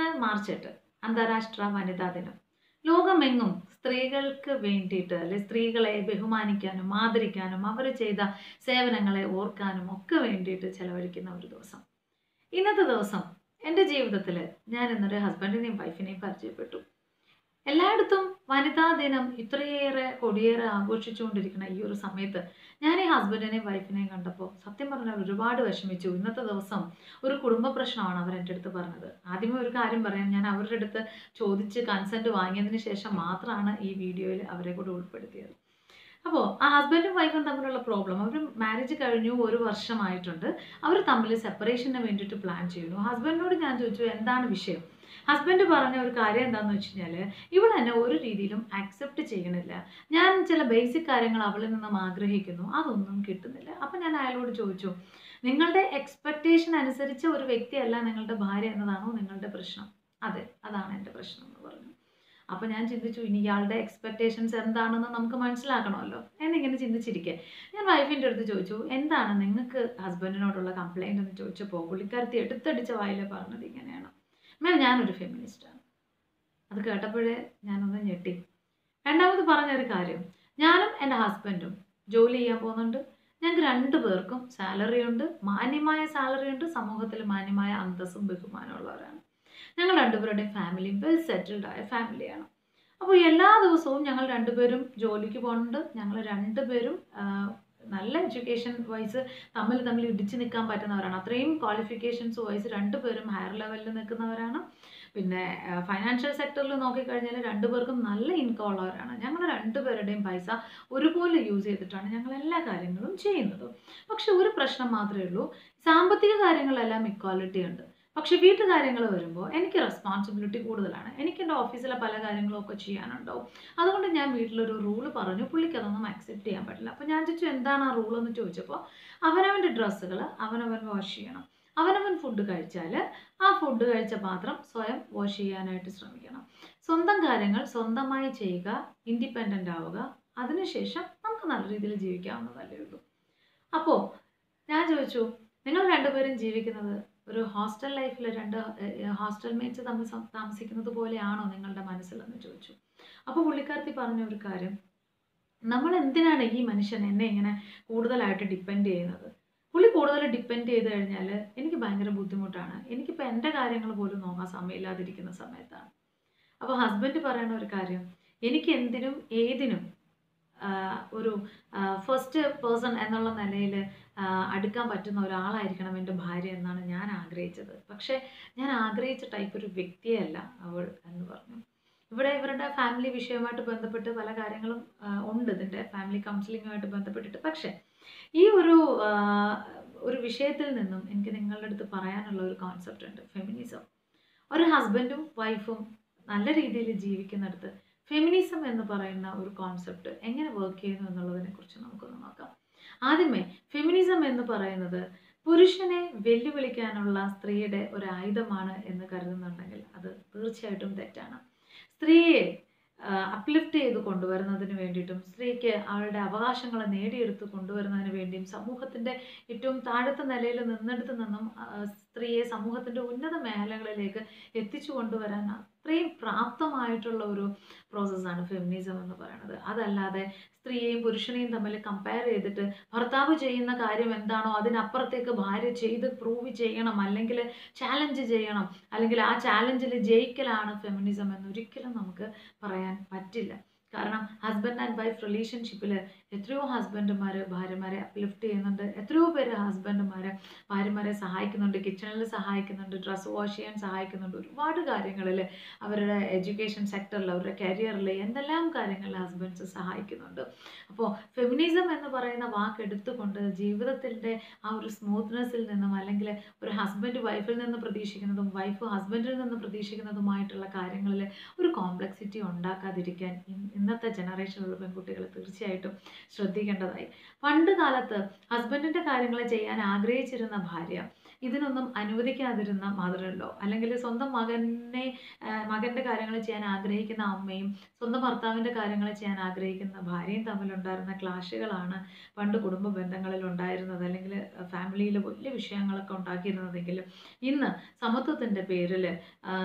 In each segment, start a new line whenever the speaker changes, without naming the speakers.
ഇന്ന് മാർച്ച് എട്ട് അന്താരാഷ്ട്ര വനിതാ ദിനം ലോകമെങ്ങും സ്ത്രീകൾക്ക് വേണ്ടിയിട്ട് അല്ലെ സ്ത്രീകളെ ബഹുമാനിക്കാനും ആദരിക്കാനും അവർ ചെയ്ത സേവനങ്ങളെ ഓർക്കാനും ഒക്കെ വേണ്ടിയിട്ട് ചെലവഴിക്കുന്ന ഒരു ദിവസം ഇന്നത്തെ ദിവസം എൻ്റെ ജീവിതത്തിൽ ഞാൻ ഇന്നൊരു ഹസ്ബൻഡിനെയും വൈഫിനെയും പരിചയപ്പെട്ടു എല്ലായിടത്തും വനിതാ ദിനം ഇത്രയേറെ കൊടിയേറെ ആഘോഷിച്ചുകൊണ്ടിരിക്കുന്ന ഈ ഒരു സമയത്ത് ഞാൻ ഈ ഹസ്ബൻഡിനെയും വൈഫിനെയും കണ്ടപ്പോൾ സത്യം പറഞ്ഞാൽ ഒരുപാട് വിഷമിച്ചു ഇന്നത്തെ ദിവസം ഒരു കുടുംബ പ്രശ്നമാണ് അവർ എൻ്റെ അടുത്ത് പറഞ്ഞത് ആദ്യമേ ഒരു കാര്യം പറയാം ഞാൻ അവരുടെ അടുത്ത് ചോദിച്ച് കൺസെൻറ്റ് വാങ്ങിയതിന് ശേഷം മാത്രമാണ് ഈ വീഡിയോയിൽ അവരെ കൂടെ ഉൾപ്പെടുത്തിയത് അപ്പോൾ ആ ഹസ്ബൻഡും വൈഫും തമ്മിലുള്ള പ്രോബ്ലം അവർ മാരേജ് കഴിഞ്ഞു ഒരു വർഷമായിട്ടുണ്ട് അവർ തമ്മിൽ സെപ്പറേഷന് വേണ്ടിയിട്ട് പ്ലാൻ ചെയ്യുന്നു ഹസ്ബൻഡിനോട് ഞാൻ ചോദിച്ചു എന്താണ് വിഷയം ഹസ്ബൻഡ് പറഞ്ഞ ഒരു കാര്യം എന്താണെന്ന് വെച്ച് കഴിഞ്ഞാൽ ഇവൾ എന്നെ ഒരു രീതിയിലും ആക്സെപ്റ്റ് ചെയ്യണില്ല ഞാൻ ചില ബേസിക് കാര്യങ്ങൾ അവളിൽ നിന്നും ആഗ്രഹിക്കുന്നു അതൊന്നും കിട്ടുന്നില്ല അപ്പം ഞാൻ അയാളോട് ചോദിച്ചു നിങ്ങളുടെ എക്സ്പെക്റ്റേഷൻ അനുസരിച്ച് ഒരു വ്യക്തിയല്ല നിങ്ങളുടെ ഭാര്യ എന്നതാണോ നിങ്ങളുടെ പ്രശ്നം അതെ അതാണ് എൻ്റെ പ്രശ്നം എന്ന് പറഞ്ഞു അപ്പോൾ ഞാൻ ചിന്തിച്ചു ഇനി ഇയാളുടെ എക്സ്പെക്റ്റേഷൻസ് എന്താണെന്ന് നമുക്ക് മനസ്സിലാക്കണമല്ലോ എന്നിങ്ങനെ ചിന്തിച്ചിരിക്കെ ഞാൻ വൈഫിൻ്റെ അടുത്ത് ചോദിച്ചു എന്താണ് നിങ്ങൾക്ക് ഹസ്ബൻഡിനോടുള്ള കംപ്ലൈൻ്റ് എന്ന് ചോദിച്ചപ്പോൾ പുള്ളിക്കാരത്തി എടുത്തടിച്ച വായിലെ പറഞ്ഞത് ഇങ്ങനെയാണ് മാം ഞാനൊരു ഫെമിനിസ്റ്റാണ് അത് കേട്ടപ്പോഴേ ഞാനൊന്ന് ഞെട്ടി രണ്ടാമത് പറഞ്ഞൊരു കാര്യം ഞാനും എൻ്റെ ഹസ്ബൻഡും ജോലി ചെയ്യാൻ പോകുന്നുണ്ട് ഞങ്ങൾക്ക് രണ്ടു പേർക്കും സാലറി ഉണ്ട് മാന്യമായ സാലറി ഉണ്ട് സമൂഹത്തിൽ മാന്യമായ അന്തസ്സും ബഹുമാനമുള്ളവരാണ് ഞങ്ങൾ രണ്ടുപേരുടെയും ഫാമിലിയും വെൽ സെറ്റിൽഡ് ആയ ഫാമിലിയാണ് അപ്പോൾ എല്ലാ ദിവസവും ഞങ്ങൾ രണ്ടുപേരും ജോലിക്ക് പോകുന്നുണ്ട് ഞങ്ങൾ രണ്ടുപേരും ആ, നല്ല എഡ്യൂക്കേഷൻ വൈസ് തമ്മിൽ തമ്മിൽ ഇടിച്ചു നിൽക്കാൻ പറ്റുന്നവരാണ് അത്രയും ക്വാളിഫിക്കേഷൻസ് വൈസ് രണ്ടുപേരും ഹയർ ലെവലിൽ നിൽക്കുന്നവരാണ് പിന്നെ ഫൈനാൻഷ്യൽ സെക്ടറിൽ നോക്കിക്കഴിഞ്ഞാൽ രണ്ടുപേർക്കും നല്ല ഇൻകം ഉള്ളവരാണ് ഞങ്ങൾ രണ്ടുപേരുടെയും പൈസ ഒരുപോലെ യൂസ് ചെയ്തിട്ടാണ് ഞങ്ങൾ എല്ലാ കാര്യങ്ങളും ചെയ്യുന്നത് പക്ഷെ ഒരു പ്രശ്നം മാത്രമേ ഉള്ളൂ സാമ്പത്തിക കാര്യങ്ങളെല്ലാം ഇക്വാലിറ്റി ഉണ്ട് പക്ഷെ വീട്ടുകാര്യങ്ങൾ വരുമ്പോൾ എനിക്ക് റെസ്പോൺസിബിലിറ്റി കൂടുതലാണ് എനിക്ക് എൻ്റെ ഓഫീസിലെ പല കാര്യങ്ങളും ഒക്കെ ചെയ്യാനുണ്ടാവും അതുകൊണ്ട് ഞാൻ വീട്ടിലൊരു റൂള് പറഞ്ഞു പുള്ളിക്ക് അതൊന്നും അക്സെപ്റ്റ് ചെയ്യാൻ പറ്റില്ല അപ്പോൾ ഞാൻ ചോദിച്ചു എന്താണ് ആ റൂൾ എന്ന് ചോദിച്ചപ്പോൾ അവനവൻ്റെ ഡ്രസ്സുകൾ അവനവൻ വാഷ് ചെയ്യണം അവനവൻ ഫുഡ് കഴിച്ചാൽ ആ ഫുഡ് കഴിച്ച പാത്രം സ്വയം വാഷ് ചെയ്യാനായിട്ട് ശ്രമിക്കണം സ്വന്തം കാര്യങ്ങൾ സ്വന്തമായി ചെയ്യുക ഇൻഡിപെൻഡൻ്റ് ആവുക അതിനുശേഷം നമുക്ക് നല്ല രീതിയിൽ ജീവിക്കാവുന്നതല്ലേ ഉള്ളൂ അപ്പോൾ ഞാൻ ചോദിച്ചു നിങ്ങൾ രണ്ടുപേരും ജീവിക്കുന്നത് ഒരു ഹോസ്റ്റൽ ലൈഫിൽ രണ്ട് ഹോസ്റ്റൽ മേറ്റ്സ് തമ്മിൽ സം- താമസിക്കുന്നത് പോലെയാണോ നിങ്ങളുടെ മനസ്സിലെന്ന് ചോദിച്ചു അപ്പോൾ പുള്ളിക്കാരത്തി പറഞ്ഞ ഒരു കാര്യം നമ്മൾ എന്തിനാണ് ഈ മനുഷ്യൻ എന്നെ ഇങ്ങനെ കൂടുതലായിട്ട് ഡിപ്പെൻഡ് ചെയ്യുന്നത് പുള്ളി കൂടുതൽ ഡിപ്പെൻഡ് ചെയ്ത് കഴിഞ്ഞാൽ എനിക്ക് ഭയങ്കര ബുദ്ധിമുട്ടാണ് എനിക്കിപ്പോൾ എൻ്റെ കാര്യങ്ങൾ പോലും നോക്കാൻ സമയമില്ലാതിരിക്കുന്ന സമയത്താണ് അപ്പോൾ ഹസ്ബൻഡ് പറയുന്ന ഒരു കാര്യം എനിക്ക് എന്തിനും ഏതിനും ആഹ് ഒരു ഫസ്റ്റ് പേഴ്സൺ എന്നുള്ള നിലയിൽ അടുക്കാൻ പറ്റുന്ന ഒരാളായിരിക്കണം എൻ്റെ ഭാര്യ എന്നാണ് ഞാൻ ആഗ്രഹിച്ചത് പക്ഷേ ഞാൻ ആഗ്രഹിച്ച ടൈപ്പ് ഒരു വ്യക്തിയല്ല അവൾ എന്ന് പറഞ്ഞു ഇവിടെ ഇവരുടെ ഫാമിലി വിഷയവുമായിട്ട് ബന്ധപ്പെട്ട് പല കാര്യങ്ങളും ആ, ഉണ്ട് ഇതിൻ്റെ ഫാമിലി കൗൺസിലിങ്ങുമായിട്ട് ബന്ധപ്പെട്ടിട്ട് പക്ഷേ ഈ ഒരു ആ, ഒരു വിഷയത്തിൽ നിന്നും എനിക്ക് നിങ്ങളുടെ അടുത്ത് പറയാനുള്ള ഒരു കോൺസെപ്റ്റ് ഉണ്ട് ഫെമിനിസം ഒരു ഹസ്ബൻഡും വൈഫും നല്ല രീതിയിൽ ജീവിക്കുന്നിടത്ത് ഫെമിനിസം എന്ന് പറയുന്ന ഒരു കോൺസെപ്റ്റ് എങ്ങനെ വർക്ക് ചെയ്യുന്നു എന്നുള്ളതിനെ കുറിച്ച് നമുക്കൊന്ന് നോക്കാം ആദ്യമേ ഫെമിനിസം എന്ന് പറയുന്നത് പുരുഷനെ വെല്ലുവിളിക്കാനുള്ള സ്ത്രീയുടെ ഒരു ആയുധമാണ് എന്ന് കരുതുന്നുണ്ടെങ്കിൽ അത് തീർച്ചയായിട്ടും തെറ്റാണ് സ്ത്രീയെ അപ്ലിഫ്റ്റ് ചെയ്ത് കൊണ്ടുവരുന്നതിന് വേണ്ടിയിട്ടും സ്ത്രീക്ക് അവളുടെ അവകാശങ്ങൾ നേടിയെടുത്ത് കൊണ്ടുവരുന്നതിന് വേണ്ടിയും സമൂഹത്തിൻ്റെ ഏറ്റവും താഴത്തെ നിലയിൽ നിന്നെടുത്ത് നിന്നും ആ, സ്ത്രീയെ സമൂഹത്തിൻ്റെ ഉന്നത മേഖലകളിലേക്ക് എത്തിച്ചു കൊണ്ടുവരാൻ അത്രയും പ്രാപ്തമായിട്ടുള്ള ഒരു പ്രോസസ്സാണ് ഫെമിനിസം എന്ന് പറയുന്നത് അതല്ലാതെ സ്ത്രീയെയും പുരുഷനെയും തമ്മിൽ കമ്പയർ ചെയ്തിട്ട് ഭർത്താവ് ചെയ്യുന്ന കാര്യം എന്താണോ അതിനപ്പുറത്തേക്ക് ഭാര്യ ചെയ്ത് പ്രൂവ് ചെയ്യണം അല്ലെങ്കിൽ ചാലഞ്ച് ചെയ്യണം അല്ലെങ്കിൽ ആ ചാലഞ്ചിൽ ജയിക്കലാണ് ഫെമിനിസം എന്ന് ഒരിക്കലും നമുക്ക് പറയാൻ പറ്റില്ല കാരണം ഹസ്ബൻഡ് ആൻഡ് വൈഫ് റിലേഷൻഷിപ്പിൽ എത്രയോ ഹസ്ബൻഡുമാർ ഭാര്യമാരെ അപ്ലിഫ്റ്റ് ചെയ്യുന്നുണ്ട് എത്രയോ പേര് ഹസ്ബൻഡുമാരെ ഭാര്യമാരെ സഹായിക്കുന്നുണ്ട് കിച്ചണിൽ സഹായിക്കുന്നുണ്ട് ഡ്രസ്സ് വാഷ് ചെയ്യാൻ സഹായിക്കുന്നുണ്ട് ഒരുപാട് കാര്യങ്ങളിൽ അവരുടെ എഡ്യൂക്കേഷൻ സെക്ടറിൽ അവരുടെ കരിയറിൽ എന്തെല്ലാം കാര്യങ്ങളിൽ ഹസ്ബൻഡ്സ് സഹായിക്കുന്നുണ്ട് അപ്പോൾ ഫെമിനിസം എന്ന് പറയുന്ന വാക്ക് എടുത്തുകൊണ്ട് ജീവിതത്തിൻ്റെ ആ ഒരു സ്മൂത്ത്നെസ്സിൽ നിന്നും അല്ലെങ്കിൽ ഒരു ഹസ്ബൻഡ് വൈഫിൽ നിന്ന് പ്രതീക്ഷിക്കുന്നതും വൈഫ് ഹസ്ബൻഡിൽ നിന്ന് പ്രതീക്ഷിക്കുന്നതുമായിട്ടുള്ള കാര്യങ്ങളിൽ ഒരു കോംപ്ലക്സിറ്റി ഉണ്ടാക്കാതിരിക്കാൻ ഇൻ- ഇന്നത്തെ ജനറേഷനിലുള്ള പെൺകുട്ടികൾ തീർച്ചയായിട്ടും ശ്രദ്ധിക്കേണ്ടതായി പണ്ട് കാലത്ത് ഹസ്ബൻഡിൻ്റെ കാര്യങ്ങൾ ചെയ്യാൻ ആഗ്രഹിച്ചിരുന്ന ഭാര്യ ഇതിനൊന്നും അനുവദിക്കാതിരുന്ന മദറിലോ അല്ലെങ്കിൽ സ്വന്തം മകനെ ആ, മകൻ്റെ കാര്യങ്ങൾ ചെയ്യാൻ ആഗ്രഹിക്കുന്ന അമ്മയും സ്വന്തം ഭർത്താവിൻ്റെ കാര്യങ്ങൾ ചെയ്യാൻ ആഗ്രഹിക്കുന്ന ഭാര്യയും തമ്മിലുണ്ടായിരുന്ന ക്ലാഷുകളാണ് പണ്ട് കുടുംബ ബന്ധങ്ങളിൽ ഉണ്ടായിരുന്നത് അല്ലെങ്കിൽ ഫാമിലിയിൽ വലിയ വിഷയങ്ങളൊക്കെ ഉണ്ടാക്കിയിരുന്നതെങ്കിലും ഇന്ന് സമത്വത്തിൻ്റെ പേരിൽ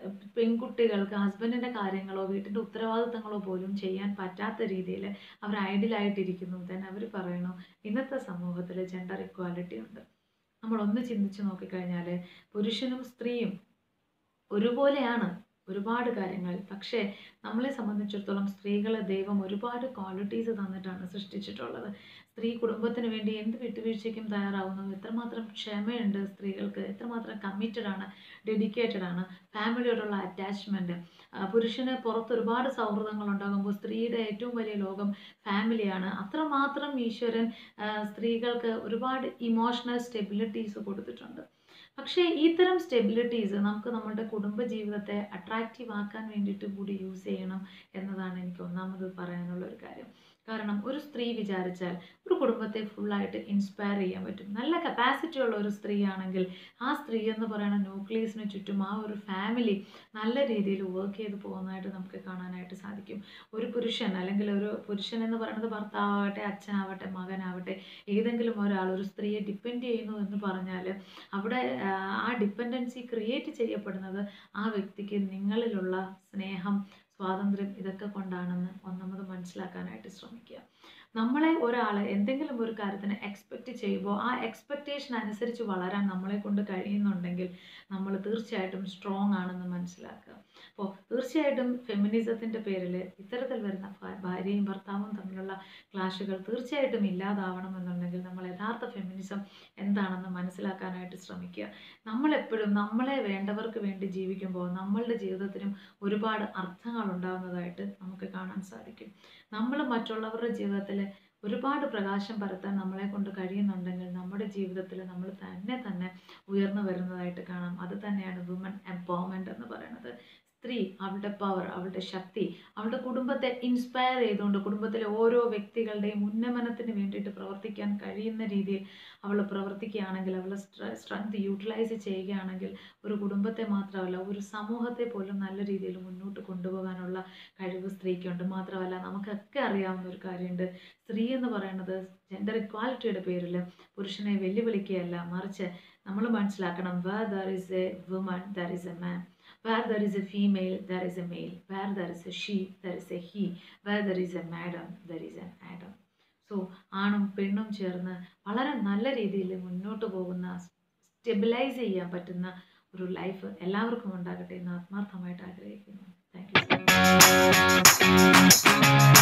പെൺകുട്ടികൾക്ക് ഹസ്ബൻഡിൻ്റെ കാര്യങ്ങളോ വീട്ടിൻ്റെ ഉത്തരവാദിത്തങ്ങളോ പോലും ചെയ്യാൻ പറ്റാത്ത രീതിയിൽ അവർ ഐഡിയലായിട്ടിരിക്കുന്നു തന്നെ അവർ പറയണു ഇന്നത്തെ സമൂഹത്തിൽ ജെൻഡർ ഇക്വാലിറ്റി ഉണ്ട് നമ്മളൊന്ന് ചിന്തിച്ച് നോക്കിക്കഴിഞ്ഞാൽ പുരുഷനും സ്ത്രീയും ഒരുപോലെയാണ് ഒരുപാട് കാര്യങ്ങൾ പക്ഷേ നമ്മളെ സംബന്ധിച്ചിടത്തോളം സ്ത്രീകളെ ദൈവം ഒരുപാട് ക്വാളിറ്റീസ് തന്നിട്ടാണ് സൃഷ്ടിച്ചിട്ടുള്ളത് സ്ത്രീ കുടുംബത്തിന് വേണ്ടി എന്ത് വിട്ടുവീഴ്ചയ്ക്കും തയ്യാറാവുന്നു എത്രമാത്രം ക്ഷമയുണ്ട് സ്ത്രീകൾക്ക് എത്രമാത്രം കമ്മിറ്റഡ് ആണ് ഡെഡിക്കേറ്റഡ് ആണ് ഫാമിലിയോടുള്ള അറ്റാച്ച്മെൻറ്റ് പുരുഷന് പുറത്ത് ഒരുപാട് സൗഹൃദങ്ങൾ ഉണ്ടാകുമ്പോൾ സ്ത്രീയുടെ ഏറ്റവും വലിയ ലോകം ഫാമിലിയാണ് അത്രമാത്രം ഈശ്വരൻ ആ, സ്ത്രീകൾക്ക് ഒരുപാട് ഇമോഷണൽ സ്റ്റെബിലിറ്റീസ് കൊടുത്തിട്ടുണ്ട് പക്ഷേ ഇത്തരം സ്റ്റെബിലിറ്റീസ് നമുക്ക് നമ്മുടെ കുടുംബ ജീവിതത്തെ അട്രാക്റ്റീവ് ആക്കാൻ വേണ്ടിയിട്ട് കൂടി യൂസ് ചെയ്യണം എന്നതാണ് എനിക്ക് ഒന്നാമത് പറയാനുള്ള ഒരു കാര്യം കാരണം ഒരു സ്ത്രീ വിചാരിച്ചാൽ ഒരു കുടുംബത്തെ ഫുള്ളായിട്ട് ഇൻസ്പയർ ചെയ്യാൻ പറ്റും നല്ല കപ്പാസിറ്റി ഉള്ള ഒരു സ്ത്രീ ആണെങ്കിൽ ആ സ്ത്രീ എന്ന് പറയുന്ന ന്യൂക്ലിയസിന് ചുറ്റും ആ ഒരു ഫാമിലി നല്ല രീതിയിൽ വർക്ക് ചെയ്ത് പോകുന്നതായിട്ട് നമുക്ക് കാണാനായിട്ട് സാധിക്കും ഒരു പുരുഷൻ അല്ലെങ്കിൽ ഒരു പുരുഷൻ എന്ന് പറയുന്നത് ഭർത്താവാകട്ടെ അച്ഛനാവട്ടെ മകനാവട്ടെ ഏതെങ്കിലും ഒരാൾ ഒരു സ്ത്രീയെ ഡിപ്പെൻഡ് ചെയ്യുന്നു എന്ന് പറഞ്ഞാൽ അവിടെ ആ, ആ ഡിപ്പെൻഡൻസി ക്രിയേറ്റ് ചെയ്യപ്പെടുന്നത് ആ വ്യക്തിക്ക് നിങ്ങളിലുള്ള സ്നേഹം സ്വാതന്ത്ര്യം ഇതൊക്കെ കൊണ്ടാണെന്ന് ഒന്നാമത് മനസ്സിലാക്കാനായിട്ട് ശ്രമിക്കുക നമ്മളെ ഒരാൾ എന്തെങ്കിലും ഒരു കാര്യത്തിന് എക്സ്പെക്റ്റ് ചെയ്യുമ്പോൾ ആ എക്സ്പെക്റ്റേഷൻ അനുസരിച്ച് വളരാൻ നമ്മളെ കൊണ്ട് കഴിയുന്നുണ്ടെങ്കിൽ നമ്മൾ തീർച്ചയായിട്ടും സ്ട്രോങ് ആണെന്ന് മനസ്സിലാക്കുക അപ്പോൾ തീർച്ചയായിട്ടും ഫെമിനിസത്തിൻ്റെ പേരിൽ ഇത്തരത്തിൽ വരുന്ന ഭ- ഭാര്യയും ഭർത്താവും തമ്മിലുള്ള ക്ലാഷുകൾ തീർച്ചയായിട്ടും ഇല്ലാതാവണമെന്നുണ്ടെങ്കിൽ നമ്മൾ യഥാർത്ഥ ഫെമിനിസം എന്താണെന്ന് മനസ്സിലാക്കാനായിട്ട് ശ്രമിക്കുക നമ്മളെപ്പോഴും നമ്മളെ വേണ്ടവർക്ക് വേണ്ടി ജീവിക്കുമ്പോൾ നമ്മളുടെ ജീവിതത്തിനും ഒരുപാട് അർത്ഥങ്ങൾ ഉണ്ടാകുന്നതായിട്ട് നമുക്ക് കാണാൻ സാധിക്കും നമ്മൾ മറ്റുള്ളവരുടെ ജീവിതത്തിൽ ഒരുപാട് പ്രകാശം പരത്താൻ നമ്മളെ കൊണ്ട് കഴിയുന്നുണ്ടെങ്കിൽ നമ്മുടെ ജീവിതത്തിൽ നമ്മൾ തന്നെ തന്നെ ഉയർന്നു വരുന്നതായിട്ട് കാണാം അത് തന്നെയാണ് വുമൺ എംപവർമെൻറ്റ് എന്ന് പറയുന്നത് സ്ത്രീ അവളുടെ പവർ അവളുടെ ശക്തി അവളുടെ കുടുംബത്തെ ഇൻസ്പയർ ചെയ്തുകൊണ്ട് കുടുംബത്തിലെ ഓരോ വ്യക്തികളുടെയും ഉന്നമനത്തിന് വേണ്ടിയിട്ട് പ്രവർത്തിക്കാൻ കഴിയുന്ന രീതിയിൽ അവൾ പ്രവർത്തിക്കുകയാണെങ്കിൽ അവളുടെ സ്ട്രെങ്ത് യൂട്ടിലൈസ് ചെയ്യുകയാണെങ്കിൽ ഒരു കുടുംബത്തെ മാത്രമല്ല ഒരു സമൂഹത്തെ പോലും നല്ല രീതിയിൽ മുന്നോട്ട് കൊണ്ടുപോകാനുള്ള കഴിവ് സ്ത്രീക്കുണ്ട് മാത്രമല്ല നമുക്കൊക്കെ അറിയാവുന്ന ഒരു കാര്യമുണ്ട് സ്ത്രീ എന്ന് പറയുന്നത് ജെൻഡർ ഇക്വാലിറ്റിയുടെ പേരിൽ പുരുഷനെ വെല്ലുവിളിക്കുകയല്ല മറിച്ച് നമ്മൾ മനസ്സിലാക്കണം where there is a woman there is a man where there is a female there is a male where there is a she there is a he where there is a madam there is an Adam so ആണും പെണ്ണും ചേർന്ന് വളരെ നല്ല രീതിയിൽ മുന്നോട്ട് പോകുന്ന stabilise ചെയ്യാൻ പറ്റുന്ന ഒരു ലൈഫ് എല്ലാവർക്കും ഉണ്ടാകട്ടെ എന്ന് ആത്മാർത്ഥമായിട്ട് ആഗ്രഹിക്കുന്നു താങ്ക് യു